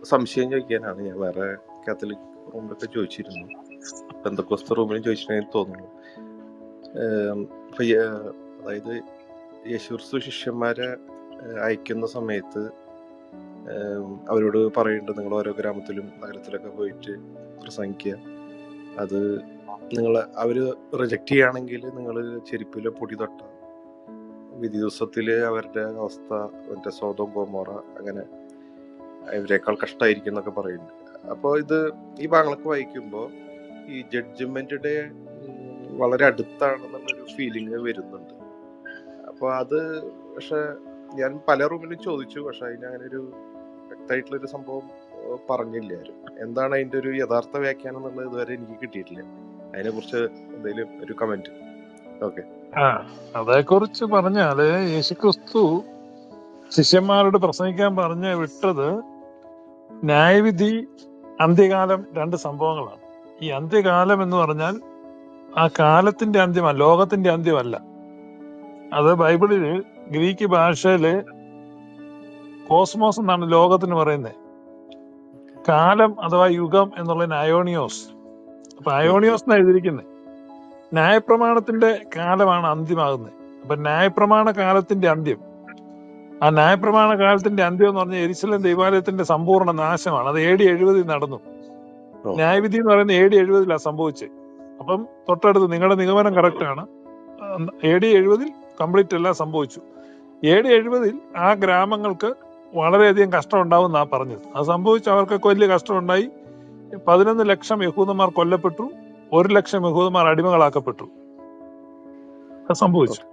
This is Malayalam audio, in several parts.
സംശയം ചോദിക്കാനാണ് ഞാൻ വേറെ കാത്തലിക് റൂമിലൊക്കെ ചോദിച്ചിരുന്നു ബന്ധക്കോസ്ത റൂമിലും ചോദിച്ചിട്ടുണ്ടെങ്കിൽ തോന്നുന്നു ഏം, ഇപ്പൊ യ- അതായത് യേശുക്രിസ്തു ശിഷ്യന്മാരെ ഏഹ്, അയക്കുന്ന സമയത്ത് ഏം, അവരോട് പറയുന്നുണ്ട് നിങ്ങൾ ഓരോ ഗ്രാമത്തിലും നഗരത്തിലൊക്കെ പോയിട്ട് പ്രസംഗിക്കുക അത് നിങ്ങൾ അവര് റിജക്റ്റ് ചെയ്യുകയാണെങ്കിൽ നിങ്ങൾ ചെരുപ്പിലെ പൊടി തൊട്ട വിധി ദിവസത്തില് അവരുടെ അവസ്ഥ മറ്റേ സ്വതം കോമോറ അങ്ങനെ ഇവരെക്കാൾ കഷ്ടമായിരിക്കും എന്നൊക്കെ പറയുന്നുണ്ട് അപ്പോൾ ഇത് ഈ ഭാഗങ്ങളൊക്കെ വായിക്കുമ്പോൾ ഈ ജഡ്ജ്മെന്റ് ഡേ വളരെ അടുത്താണെന്നുള്ളൊരു ഫീലിംഗ് വരുന്നുണ്ട് അപ്പോൾ അത് പക്ഷെ ഞാൻ പല റൂമിലും ചോദിച്ചു പക്ഷെ അതിന് അങ്ങനെ ഒരു വ്യക്തമായിട്ടുള്ളൊരു സംഭവം ഏഹ്, പറഞ്ഞില്ല ആരും എന്താണ് അതിന്റെ ഒരു യഥാർത്ഥ വ്യാഖ്യാനം എന്നുള്ളത് ഇതുവരെ എനിക്ക് കിട്ടിയിട്ടില്ല അതിനെ കുറിച്ച് എന്തെങ്കിലും ഒരു കമന്റ് ഓക്കെ ആ അതേക്കുറിച്ച് പറഞ്ഞാല് യേശുക്രിസ്തു ശിഷ്യന്മാരോട് പ്രസംഗിക്കാൻ പറഞ്ഞ് വിട്ടത് ന്യായവിധി അന്ത്യകാലം രണ്ട് സംഭവങ്ങളാണ് ഈ അന്ത്യകാലം എന്ന് പറഞ്ഞാൽ ആ കാലത്തിന്റെ അന്ത്യമല്ല ലോകത്തിന്റെ അന്ത്യമല്ല അത് ബൈബിളില് ഗ്രീക്ക് ഭാഷയില് കോസ്മോസ് എന്നാണ് ലോകത്തിന് പറയുന്നത് കാലം അഥവാ യുഗം എന്നുള്ളതിന് അയോണിയോസ് അപ്പൊ അയോണിയോസ് എന്നാണ് എഴുതിയിരിക്കുന്നത് ന്യായപ്രമാണത്തിന്റെ കാലമാണ് അന്ത്യമാകുന്നത് അപ്പൊ ന്യായപ്രമാണ കാലത്തിന്റെ അന്ത്യം ആ ന്യായപ്രമാണ കാലത്തിന്റെ അന്ത്യം എന്ന് പറഞ്ഞാൽ എരിശിലം ദൈവാലയത്തിന്റെ സമ്പൂർണ്ണ നാശമാണ് അത് എ ഡി എഴുപതിൽ നടന്നു ഓ. ന്യായവിധി എന്ന് പറയുന്നത് എ ഡി എഴുപതിലാണ് സംഭവിച്ചത് അപ്പം തൊട്ടടുത്ത് നിങ്ങളുടെ നിഗമനം കറക്റ്റ് ആണ് എ ഡി എഴുപതിൽ കംപ്ലീറ്റ് എല്ലാം സംഭവിച്ചു എ ഡി എഴുപതിൽ ആ ഗ്രാമങ്ങൾക്ക് വളരെയധികം കഷ്ടം ഉണ്ടാവും എന്നാ പറഞ്ഞത് അത് സംഭവിച്ചു അവർക്കൊക്കെ വലിയ കഷ്ടം ഉണ്ടായി പതിനൊന്ന് ലക്ഷം യഹൂദന്മാർ കൊല്ലപ്പെട്ടു ഒരു ലക്ഷം യഹൂദന്മാർ അടിമകളാക്കപ്പെട്ടു അത് സംഭവിച്ചു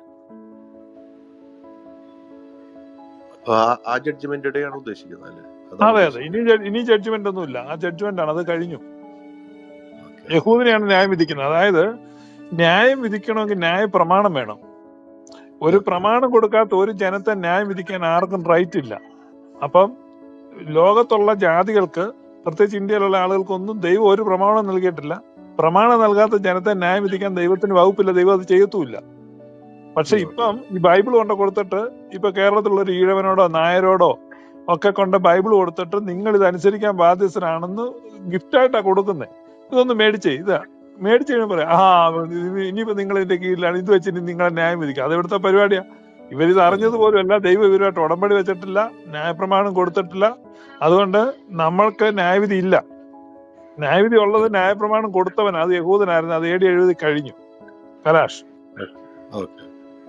അപ്പൊ ആ- ആ ജഡ്ജ്മെന്റ് ഡേ ആണ് ഉദ്ദേശിക്കുന്നത് അല്ലേ അതെ അതാണ് അതെ ഇനി ജഡ്- ഇനി ജഡ്ജ്മെന്റ് ഒന്നുമില്ല ആ ജഡ്ജ്മെന്റ് ആണ് അത് കഴിഞ്ഞു Okay. യഹൂദിനെയാണ് ന്യായം വിധിക്കുന്നത് അതായത് ന്യായം വിധിക്കണമെങ്കിൽ ന്യായ പ്രമാണം വേണം ഒരു പ്രമാണം കൊടുക്കാത്ത ഒരു ജനത്തെ ന്യായം വിധിക്കാൻ ആർക്കും റൈറ്റ് ഇല്ല അപ്പം ലോകത്തുള്ള ജാതികൾക്ക് പ്രത്യേകിച്ച് ഇന്ത്യയിലുള്ള ആളുകൾക്കൊന്നും ദൈവം ഒരു പ്രമാണം നൽകിയിട്ടില്ല പ്രമാണം നൽകാത്ത ജനത്തെ ന്യായം വിധിക്കാൻ ദൈവത്തിന് വകുപ്പില്ല ദൈവം അത് ചെയ്യത്തുമില്ല പക്ഷെ ഇപ്പം ഈ ബൈബിൾ കൊണ്ട് കൊടുത്തിട്ട് ഇപ്പൊ കേരളത്തിലുള്ള ഒരു ഈഴവനോടോ നായരോടോ ഒക്കെ കൊണ്ട് ബൈബിൾ കൊടുത്തിട്ട് നിങ്ങൾ ഇത് അനുസരിക്കാൻ ബാധ്യസ്ഥരാണെന്ന് ഗിഫ്റ്റായിട്ടാ കൊടുക്കുന്നത് ഇതൊന്ന് മേടിച്ചേ ഇതാ മേടിച്ച് കഴിയുമ്പോൾ പറയാം ആ ഇത് ഇനിയിപ്പോ നിങ്ങൾ ഇതിന്റെ കീഴിലാണ് ഇത് വെച്ചിട്ട് നിങ്ങളെ ന്യായം വിധിക്കുക അത് ഇവിടുത്തെ പരിപാടിയാ ഇവരിത് അറിഞ്ഞതുപോലും അല്ല ദൈവം ഇവരുമായിട്ട് ഉടമ്പടി വെച്ചിട്ടില്ല ന്യായപ്രമാണം കൊടുത്തിട്ടില്ല അതുകൊണ്ട് നമ്മൾക്ക് ന്യായവിധി ഇല്ല ന്യായവിധി ഉള്ളത് ന്യായപ്രമാണം കൊടുത്തവൻ അത് യഹൂദനായിരുന്നു അത് ഏടി എഴുതി കഴിഞ്ഞു കലാഷ് ഓക്കെ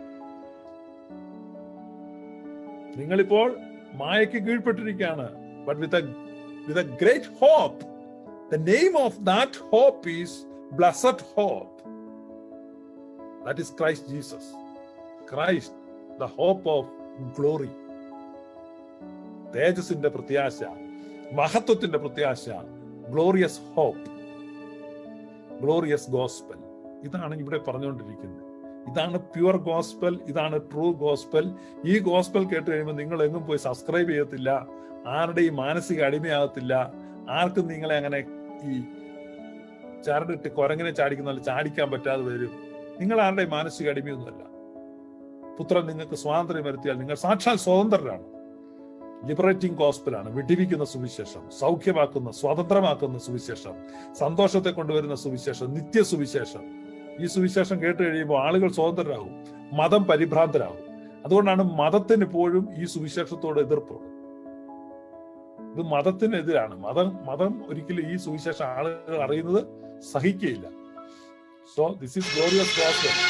നിങ്ങളിപ്പോൾ മായയ്ക്ക് കീഴ്പ്പെട്ടിരിക്കുകയാണ് but with with a great hope the name of that hope is blessed hope that is Christ Jesus Christ the hope of glory തേജസിന്റെ പ്രത്യാശ മഹത്വത്തിന്റെ പ്രത്യാശ ഗ്ലോറിയസ് ഹോപ്പ് ഗ്ലോറിയസ് ഗോസ്പൽ ഇതാണ് ഇവിടെ പറഞ്ഞുകൊണ്ടിരിക്കുന്നത് ഇതാണ് പ്യുവർ ഗോസ്പൽ ഇതാണ് ട്രൂ ഗോസ്പൽ ഈ ഗോസ്പൽ കേട്ട് കഴിയുമ്പോൾ നിങ്ങൾ എങ്ങും പോയി സബ്സ്ക്രൈബ് ചെയ്യത്തില്ല ആരുടെയും മാനസിക അടിമയാകത്തില്ല ആർക്കും നിങ്ങളെ അങ്ങനെ ഈ ചരടിട്ട് കുരങ്ങനെ ചാടിക്കുന്ന പോലെ ചാടിക്കാൻ പറ്റാതെ വരും നിങ്ങൾ ആരുടെയും മാനസിക അടിമയൊന്നുമല്ല പുത്രൻ നിങ്ങൾക്ക് സ്വാതന്ത്ര്യം വരുത്തിയാൽ നിങ്ങൾ സാക്ഷാൽ സ്വതന്ത്രരാണ് ലിബറേറ്റിംഗ് ഗോസ്പലാണ് വിടിവിക്കുന്ന സുവിശേഷം സൗഖ്യമാക്കുന്ന സ്വതന്ത്രമാക്കുന്ന സുവിശേഷം സന്തോഷത്തെ കൊണ്ടുവരുന്ന സുവിശേഷം നിത്യ സുവിശേഷം ഈ സുവിശേഷം കേട്ട് കഴിയുമ്പോൾ ആളുകൾ സ്വതന്ത്രരാകും മതം പരിഭ്രാന്തരാകും അതുകൊണ്ടാണ് മതത്തിന് എപ്പോഴും ഈ സുവിശേഷത്തോട് എതിർപ്പുള്ളത് ഇത് മതത്തിനെതിരാണ് മതം മതം ഒരിക്കലും ഈ സുവിശേഷം ആളുകൾ അറിയുന്നത് സഹിക്കുകയില്ല so this is glorious gospel